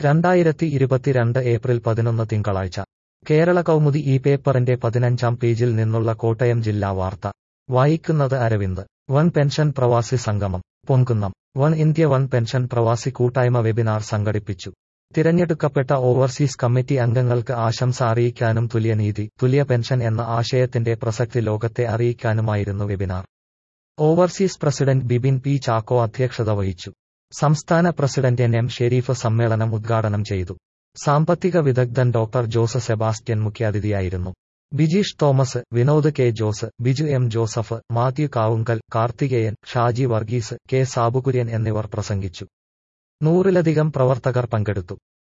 രണ്ടായിരത്തി ഇരുപത്തിരണ്ട് ഏപ്രിൽ പതിനൊന്ന് തിങ്കളാഴ്ച കേരള കൗമുദി ഈ പേപ്പറിന്റെ പതിനഞ്ചാം പേജിൽ നിന്നുള്ള കോട്ടയം ജില്ലാ വാർത്ത വായിക്കുന്നത് അരവിന്ദ് വൺ പെൻഷൻ പ്രവാസി സംഗമം Ponkunnam one India one pension പ്രവാസി കൂട്ടായ്മ വെബിനാർ സംഘടിപ്പിച്ചു തിരഞ്ഞെടുക്കപ്പെട്ട ഓവർസീസ് കമ്മിറ്റി അംഗങ്ങൾക്ക് ആശംസ അറിയിക്കാനും തുല്യനീതി തുല്യ പെൻഷൻ എന്ന ആശയത്തിന്റെ പ്രസക്തി ലോകത്തെ അറിയിക്കാനുമായിരുന്നു webinar overseas president Bibin P Chacko അധ്യക്ഷത വഹിച്ചു സംസ്ഥാന പ്രസിഡന്റ് എൻ എം ഷെരീഫ് സമ്മേളനം ഉദ്ഘാടനം ചെയ്തു സാമ്പത്തിക വിദഗ്ധൻ ഡോക്ടർ ജോസ് സെബാസ്റ്റ്യൻ മുഖ്യാതിഥിയായിരുന്നു ബിജീഷ് തോമസ് വിനോദ് കെ ജോസ് ബിജു എം ജോസഫ് മാത്യു കാവുങ്കൽ കാർത്തികേയൻ ഷാജി വർഗീസ് കെ സാബുകുര്യൻ എന്നിവർ പ്രസംഗിച്ചു നൂറിലധികം പ്രവർത്തകർ പങ്കെടുത്തു